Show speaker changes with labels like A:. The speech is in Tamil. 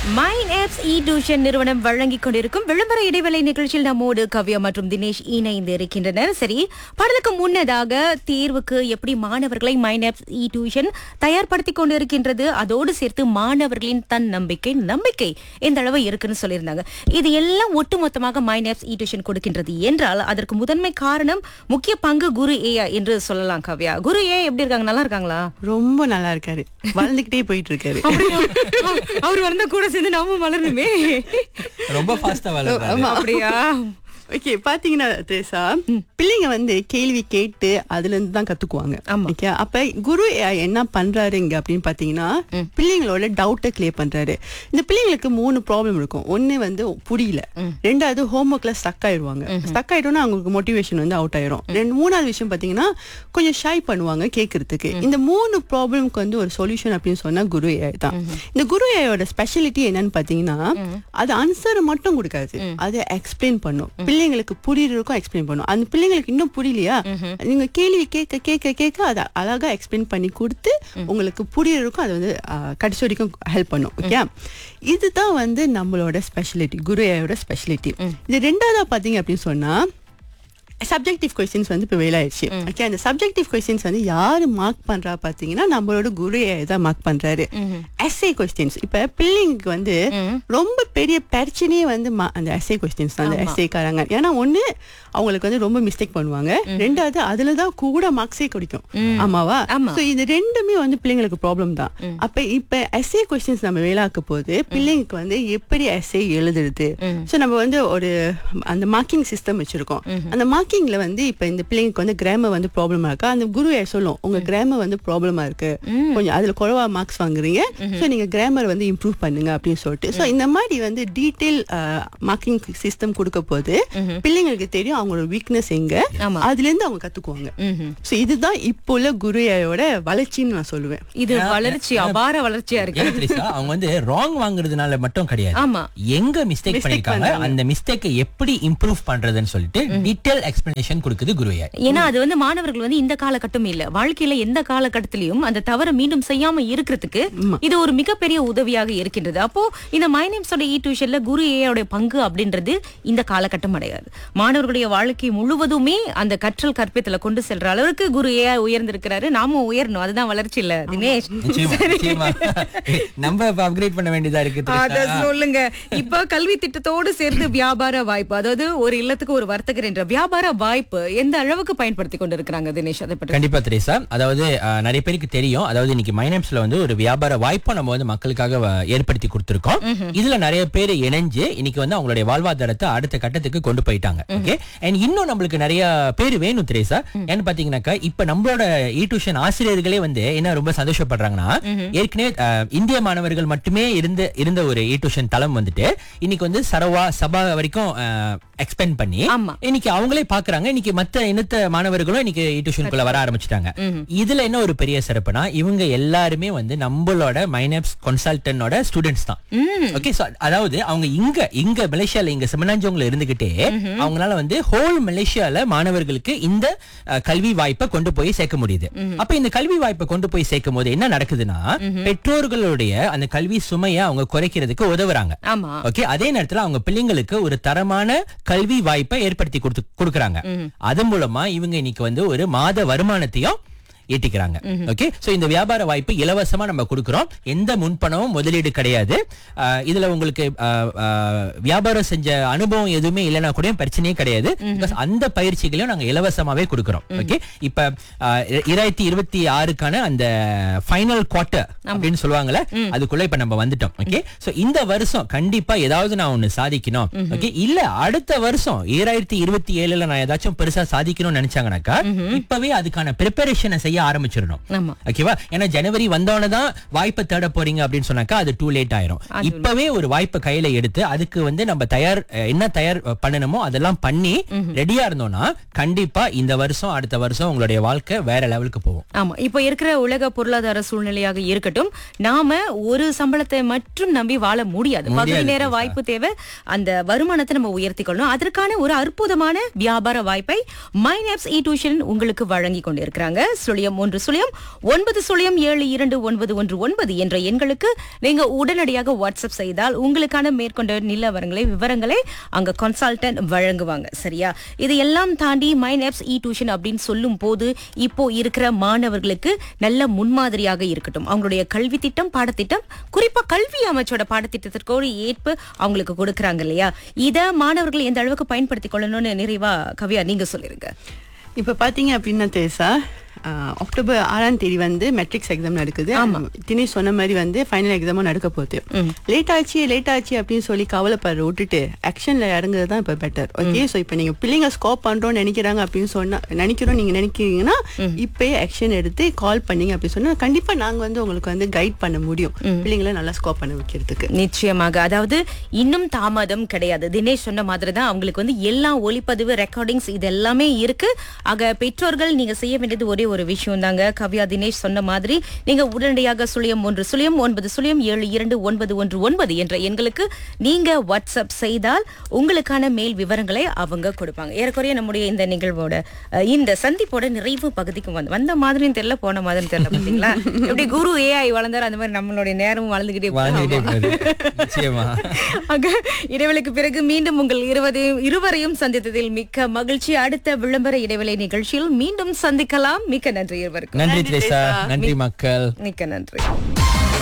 A: மைன் ஆப்ஸ் இ டியூஷன் நிறுவனம் வழங்கிக் கொண்டிருக்கும் விளம்பர இடைவேளை நிகழ்ச்சியில் நம்மோடு கவ்யா மற்றும் தினேஷ் இணைந்து இருக்கின்றனர் சரி பாடலுக்கு முன்னதாக தேர்வுக்கு எப்படி மாணவர்களை மைன் ஆப்ஸ் இ டியூஷன் தயார்படுத்திக் கொண்டிருக்கின்றது அதோடு சேர்த்து மாணவர்களின் தன் நம்பிக்கை நம்பிக்கை எந்த அளவு இருக்குன்னு சொல்லியிருந்தாங்க இது எல்லாம் ஒட்டுமொத்தமாக மைன் ஆப்ஸ் இ டியூஷன் கொடுக்கின்றது என்றால் அதற்கு முதன்மை காரணம் முக்கிய பங்கு குரு ஏ என்று சொல்லலாம் கவ்யா குரு ஏ எப்படி இருக்காங்க நல்லா இருக்காங்களா
B: ரொம்ப நல்லா இருக்காரு வளர்ந்துகிட்டே போயிட்டு இருக்காரு
A: அவர் வந்தா கூட சேர்ந்து நாமும் வளரணுமே
C: ரொம்ப ஃபாஸ்டா வளர்றாரு
A: அப்படியா
B: ஓகே பாத்தீங்கன்னா தேசா பிள்ளைங்க வந்து கேள்வி கேட்டு அதுல இருந்து தான் கத்துக்குவாங்க
A: ஆமா.
B: ஓகே அப்ப குரு AI என்ன பண்றாரு இங்க அப்படின்னு பாத்தீங்கன்னா பிள்ளைங்களோட டவுட்டை கிளியர் பண்றாரு இந்த பிள்ளைங்களுக்கு மூணு ப்ராப்ளம் இருக்கும் ஒண்ணு வந்து புரியல ரெண்டாவது ஹோம்ஒர்க்ல ஸ்டக் ஆயிடுவாங்க ஸ்டக் ஆயிட்டோம்னா அவங்களுக்கு மோட்டிவேஷன் வந்து அவுட் ஆயிரும் ரெண்டு மூணாவது விஷயம் பாத்தீங்கன்னா கொஞ்சம் ஷை பண்ணுவாங்க கேட்கறதுக்கு இந்த மூணு ப்ராப்ளம்க்கு வந்து ஒரு சொல்யூஷன் அப்படின்னு சொன்னா குரு AI தான் இந்த குரு ஏயோட ஸ்பெஷாலிட்டி என்னன்னு பாத்தீங்கன்னா அது ஆன்சர் மட்டும் கொடுக்காது அதை எக்ஸ்பிளைன் பண்ணும் பிள்ளைங்களுக்கு புரியுறதுக்கும் எக்ஸ்பிளைன் பண்ணும் அந்த பிள்ளைங்களுக்கு இன்னும் புரியலையா நீங்க கேள்வி கேட்க கேட்க கேட்க அதை அழகா எக்ஸ்பிளைன் பண்ணி கொடுத்து உங்களுக்கு புரியுறதுக்கும் அது வந்து ஆஹ், கடைசி வரைக்கும் ஹெல்ப் பண்ணும் ஓகே இதுதான் வந்து நம்மளோட ஸ்பெஷாலிட்டி குரு ஏயோட ஸ்பெஷாலிட்டி இது ரெண்டாவதா பாத்தீங்க அப்படின்னு சொன்னா சப்ஜெக்டிவ் கொஸ்டின்ஸ் வந்து இப்போ வெளியாயிடுச்சு ஓகே அந்த சப்ஜெக்டிவ் கொஸ்டின்ஸ் வந்து யாரு மார்க் பண்றா பாத்தீங்கன்னா நம்மளோட குரு தான் மார்க் பண்றாரு எஸ்ஏ கொஸ்டின்ஸ் இப்ப பிள்ளைங்களுக்கு வந்து ரொம்ப பெரிய பிரச்சனையே வந்து மா- அந்த எஸ்ஏ கொஸ்டின்ஸ் தான் அந்த எஸ்ஏ காரங்க ஏன்னா ஒண்ணு அவங்களுக்கு வந்து ரொம்ப மிஸ்டேக் பண்ணுவாங்க ரெண்டாவது அதுல தான் கூட மார்க்ஸே கிடைக்கும் ஆமாவா
A: ஆமா.
B: So இது ரெண்டுமே வந்து பிள்ளைங்களுக்கு ப்ராப்ளம் தான் அப்ப இப்ப எஸ்ஏ கொஸ்டின்ஸ் நம்ம வேலாக்க போது பிள்ளைங்களுக்கு வந்து எப்படி எஸ்ஏ எழுதுறது சோ நம்ம வந்து ஒரு அந்த மார்க்கிங் சிஸ்டம் வச்சிருக்கோம் அந்த மார்க்கிங்ல வந்து இப்ப இந்த பிள்ளைங்களுக்கு வந்து கிராமர் வந்து ப்ராப்ளமா இருக்கா அந்த குரு சொல்லும் உங்க கிராமர் வந்து ப்ராப்ளமா இருக்கு கொஞ்சம் அதுல குறைவா மார்க்ஸ் வாங்குறீங்க சோ நீங்க கிராமர் வந்து இம்ப்ரூவ் பண்ணுங்க அப்படின்னு சொல்லிட்டு சோ இந்த மாதிரி வந்து டீடைல் மார்க்கிங் சிஸ்டம் கொடுக்க போது பிள்ளைங்களுக்கு தெரியும் அவங்களோட வீக்னஸ் எங்க
A: ஆமா.
B: அதுல இருந்து அவங்க கத்துக்குவாங்க சோ இதுதான் இப்போ உள்ள குருயோட வளர்ச்சின்னு நான் சொல்லுவேன்
A: இது வளர்ச்சி அபார வளர்ச்சியா இருக்கு
C: ஏன் தெரியுமா அவங்க வந்து ராங் வாங்குறதுனால மட்டும் கிடையாது
A: ஆமா.
C: எங்க மிஸ்டேக்
B: Mistake
C: பண்ணிருக்காங்க
B: பண்றாங்க.
C: அந்த மிஸ்டேக்கை எப்படி இம்ப்ரூவ் பண்றதுன்னு சொல்லிட்டு டீடைல் எக்ஸ்பிளனேஷன் கொடுக்குது குருவையா
A: ஏன்னா அது வந்து மாணவர்கள் வந்து இந்த காலகட்டம் இல்ல வாழ்க்கையில எந்த காலகட்டத்திலயும் அந்த தவறை மீண்டும் செய்யாம இருக்கிறதுக்கு இது ஒரு மிகப்பெரிய உதவியாக இருக்கின்றது அப்போ இந்த மைனேம்ஸோட இ டியூஷன்ல குரு ஏயோட பங்கு அப்படின்றது இந்த காலகட்டம் அடையாது மாணவர்களுடைய வாழ்க்கை முழுவதுமே அந்த கற்றல் கற்பித்தல கொண்டு செல்ற அளவுக்கு குரு ஏ உயர்ந்திருக்கிறாரு நாமும் உயரணும் அதுதான் வளர்ச்சி இல்ல தினேஷ்
C: நிச்சயமா நிச்சயமா நம்ம அப்கிரேட் பண்ண வேண்டியதா இருக்கு
A: அத
C: திரிஷா.
A: சொல்லுங்க இப்ப கல்வி திட்டத்தோடு சேர்ந்து வியாபார வாய்ப்பு அதாவது ஒரு இல்லத்துக்கு ஒரு வர்த்தகர் என்ற வியாபார வாய்ப்பு எந்த அளவுக்கு பயன்படுத்தி கொண்டிருக்கிறாங்க தினேஷ் அதை பற்றி
C: கண்டிப்பா திரேசா அதாவது அஹ், நிறைய பேருக்கு தெரியும் அதாவது இன்னைக்கு மைனம்ஸ்ல வந்து ஒரு வியாபார வாய்ப்பை நம்ம வந்து மக்களுக்காக வ- ஏற்படுத்தி கொடுத்திருக்கோம் இதுல நிறைய பேர் இணைஞ்சு இன்னைக்கு வந்து அவங்களுடைய வாழ்வாதாரத்தை அடுத்த கட்டத்துக்கு கொண்டு போயிட்டாங்க ஓகே அண்ட் இன்னும் நம்மளுக்கு நிறைய பேர் வேணும் திரேசா ஏன்னு பாத்தீங்கன்னாக்கா இப்ப நம்மளோட இ டியூஷன் ஆசிரியர்களே வந்து என்ன ரொம்ப சந்தோஷப்படுறாங்கன்னா ஏற்கனவே அஹ், இந்திய மாணவர்கள் மட்டுமே இருந்த இருந்த ஒரு இ டியூஷன் தளம் வந்துட்டு இன்னைக்கு வந்து சரவா சபா வரைக்கும் எக்ஸ்பெண்ட் பண்ணி
A: ஆமா.
C: இன்னைக்கு அவங்களே பாக்குறாங்க இன்னைக்கு மத்த இனத்த மாணவர்களும் இன்னைக்கு இ டியூஷனுக்குள்ள வர ஆரம்பிச்சிட்டாங்க இதுல என்ன ஒரு பெரிய சிறப்புனா இவங்க எல்லாருமே வந்து நம்மளோட மைனப்ஸ் கன்சல்டன்டோட ஸ்டூடெண்ட்ஸ் தான் ஓகே அதாவது அவங்க இங்க இங்க மலேசியால இங்க செமனாஞ்சவங்கள இருந்துகிட்டே அவங்களால வந்து ஹோல் மலேசியால மாணவர்களுக்கு இந்த அஹ், கல்வி வாய்ப்பை கொண்டு போய் சேர்க்க முடியுது அப்ப இந்த கல்வி வாய்ப்பை கொண்டு போய் சேர்க்கும் போது என்ன நடக்குதுன்னா பெற்றோர்களுடைய அந்த கல்வி சுமையை அவங்க குறைக்கிறதுக்கு உதவுறாங்க
A: ஆமா
C: ஓகே அதே நேரத்துல அவங்க பிள்ளைங்களுக்கு ஒரு தரமான கல்வி வாய்ப்பை ஏற்படுத்தி கொடுத்து கொடுக்கறாங்க அதன் மூலமா இவங்க இன்னைக்கு வந்து ஒரு மாத வருமானத்தையும் ஈட்டிக்கிறாங்க ஓகே சோ இந்த வியாபார வாய்ப்பு இலவசமா நம்ம கொடுக்கறோம் எந்த முன்பணமும் முதலீடு கிடையாது ஆஹ் இதுல உங்களுக்கு ஆஹ், ஆஹ், வியாபாரம் செஞ்ச அனுபவம் எதுவுமே இல்லைன்னா கூட பிரச்சனையே கிடையாது Because அந்த பயிற்சிகளையும் நாங்க இலவசமாவே கொடுக்கறோம் ஓகே இப்ப ஆஹ், இர- இராயிரத்தி இருபத்தி ஆறுக்கான அந்த ஃபைனல் குவார்டர் அப்படின்னு சொல்லுவாங்கல்ல அதுக்குள்ள இப்ப நம்ம வந்துட்டோம் ஓகே சோ இந்த வருஷம் கண்டிப்பா ஏதாவது நான் ஒண்ணு சாதிக்கணும் ஓகே இல்ல அடுத்த வருஷம் ஈராயிரத்தி இருபத்தி ஏழுல நான் ஏதாச்சும் பெருசா சாதிக்கணும்னு நினைச்சாங்கனாக்கா இப்பவே அதுக்கான ப்ரிப்பரேஷனை செய்ய ஆரம்பிச்சிடணும்
A: ஆமா
C: ஓகேவா ஏன்னா ஜனவரி வந்தோடனே தான் வாய்ப்பை தேட போறீங்க அப்படின்னு சொன்னாக்கா அது டூ லேட் ஆயிரும் இப்பவே ஒரு வாய்ப்பை கையில எடுத்து அதுக்கு வந்து நம்ம தயார் அஹ், என்ன தயார் அஹ், பண்ணணுமோ அதெல்லாம் பண்ணி ரெடியா இருந்தோம்னா கண்டிப்பா இந்த வருஷம் அடுத்த வருஷம் உங்களுடைய வாழ்க்கை வேற லெவலுக்கு போகும்
A: ஆமா இப்ப இருக்கிற உலக பொருளாதார சூழ்நிலையாக இருக்கட்டும் நாம ஒரு சம்பளத்தை மட்டும் நம்பி வாழ முடியாது பகுதி
C: முடியாது,
A: நேர
C: திரிஷா.
A: வாய்ப்பு தேவை அந்த வருமானத்தை நம்ம உயர்த்தி கொள்ளணும் அதற்கான ஒரு அற்புதமான வியாபார வாய்ப்பை மைன் ஆப்ஸ் இ டியூஷன் உங்களுக்கு வழங்கி கொண்டிருக்கிறாங்க சொல்லி சுழியம் ஒன்று சுழியம் ஒன்பது சுழியம் ஏழு இரண்டு ஒன்பது ஒன்று ஒன்பது என்ற எண்களுக்கு நீங்க உடனடியாக வாட்ஸ்அப் செய்தால் உங்களுக்கான மேற்கொண்ட நிலவரங்களை விவரங்களை அங்க கன்சல்டன்ட் வழங்குவாங்க சரியா இது எல்லாம் தாண்டி மைன் ஆப்ஸ் இ டியூஷன் அப்படின்னு சொல்லும் போது இப்போ இருக்கிற மாணவர்களுக்கு நல்ல முன்மாதிரியாக இருக்கட்டும் அவங்களுடைய கல்வி திட்டம் பாடத்திட்டம் குறிப்பா கல்வி அமைச்சோட பாடத்திட்டத்திற்கு ஒரு ஏற்பு அவங்களுக்கு கொடுக்கறாங்க இல்லையா இத மாணவர்கள் எந்த அளவுக்கு பயன்படுத்திக் கொள்ளணும்னு நிறைவா கவியா நீங்க சொல்லிருங்க
B: இப்ப பாத்தீங்க அப்படின்னா தேசா ஆஹ், அக்டோபர் ஆறாம் தேதி வந்து மெட்ரிக்ஸ் எக்ஸாம் நடக்குது தினேஷ் சொன்ன மாதிரி வந்து ஃபைனல் எக்ஸாமும் நடக்க போகுது லேட் ஆச்சு லேட் ஆச்சு அப்படின்னு சொல்லி கவலைப்படுற விட்டுட்டு ஆக்ஷன்ல இறங்குறது தான் இப்ப பெட்டர் ஓகே சோ இப்ப நீங்க பிள்ளைங்க ஸ்கோப் பண்றோம்னு நினைக்கிறாங்க அப்படின்னு சொன்னா நினைக்கிறோம் நீங்க நினைக்கிறீங்கன்னா இப்பயே ஆக்ஷன் எடுத்து கால் பண்ணீங்க அப்படின்னு சொன்னா கண்டிப்பா நாங்க வந்து உங்களுக்கு வந்து கைட் பண்ண முடியும் பிள்ளைங்களை நல்லா ஸ்கோப் பண்ண வைக்கிறதுக்கு
A: நிச்சயமாக அதாவது இன்னும் தாமதம் கிடையாது தினேஷ் சொன்ன மாதிரி தான் அவங்களுக்கு வந்து எல்லா ஒளிப்பதிவு ரெக்கார்டிங்ஸ் இது எல்லாமே இருக்கு ஆக பெற்றோர்கள் நீங்க செய்ய வேண்டியது ஒரே ஒரு விஷயம் தாங்க கவ்யா தினேஷ் சொன்ன மாதிரி நீங்க உடனடியாக சுழியம் ஒன்று சுழியம் ஒன்பது சுழியம் ஏழு இரண்டு ஒன்பது ஒன்று ஒன்பது என்ற எண்களுக்கு நீங்க வாட்ஸ்அப் செய்தால் உங்களுக்கான மேல் விவரங்களை அவங்க கொடுப்பாங்க ஏறக்குறைய நம்முடைய இந்த நிகழ்வோட அஹ், இந்த சந்திப்போட நிறைவு பகுதிக்கு வந்து வந்த மாதிரியும் தெரியல போன மாதிரியும் தெரியல பாத்தீங்களா எப்படி குரு ஏஐ வளர்ந்தாரு அந்த மாதிரி நம்மளுடைய நேரமும் வளர்ந்துகிட்டே போகுது.
C: வாழ்ந்துகிட்டே போகுது நிச்சயமா
A: ஆக இடைவெளிக்கு பிறகு மீண்டும் உங்கள் இருவது இருவரையும் சந்தித்ததில் மிக்க மகிழ்ச்சி அடுத்த விளம்பர இடைவெளி நிகழ்ச்சியில் மீண்டும் சந்திக்கலாம் மிக்க நன்றி இருவருக்கும்
C: நன்றி திரேசா நன்றி மக்கள்
A: மிக்க நன்றி